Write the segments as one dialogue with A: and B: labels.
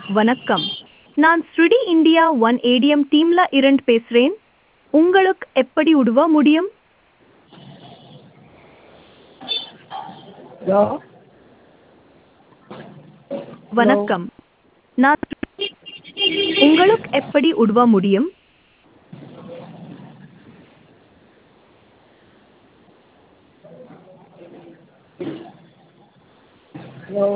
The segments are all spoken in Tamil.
A: வணக்கம் நான் ஸ்ருடி இந்தியா ஒன் ஏடிஎம் டீம்ல இருந்து பேசுறேன் உங்களுக்கு எப்படி உதவ முடியும்
B: ஹலோ
A: வணக்கம் நான் உங்களுக்கு எப்படி உதவ முடியும்
B: ஹலோ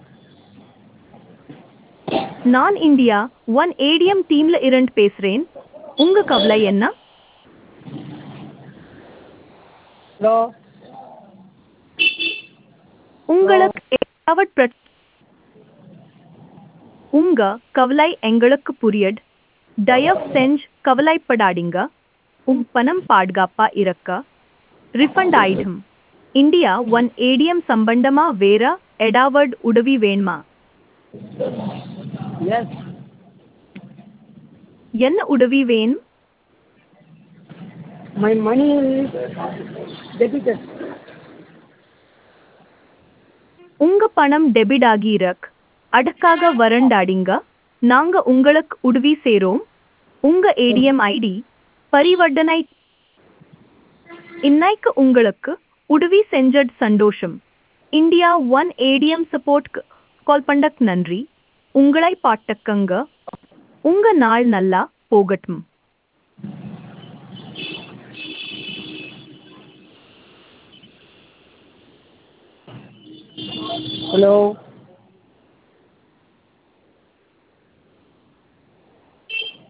A: நான் இந்தியா ஒன் ஏடிஎம் டீம்ல இருந்து பேசுறேன் உங்க கவலை என்ன
B: ஹலோ
A: உங்களுக்கு ஏதாவது பிரச்ச- உங்க கவலை எங்களுக்கு புரியட் தயவு செஞ்சு கவலைப்படாதீங்க உங்க பணம் பாதுகாப்பா இருக்க ரிஃபண்ட் ஆயிடும் இந்தியா ஒன் ஏடிஎம் சம்பந்தமா வேற எடாவட் உதவி வேணுமா
B: எஸ்
A: என்ன உதவி வேணும்
B: மை மணி டெபிட்டட்
A: உங்க பணம் டெபிட் ஆகியிருக்கு அதுக்காக வரண்டாடிங்க நாங்க உங்களுக்கு உதவி செய்றோம் உங்க ஏடிஎம் ஐடி பரிவர்த்தனை இன்னைக்கு உங்களுக்கு உதவி செஞ்சது சந்தோஷம் India one ATM support call பண்ணக் நன்றி உங்களை பாட்டக்கங்க உங்க நாள் நல்லா போகட்டும்
B: ஹலோ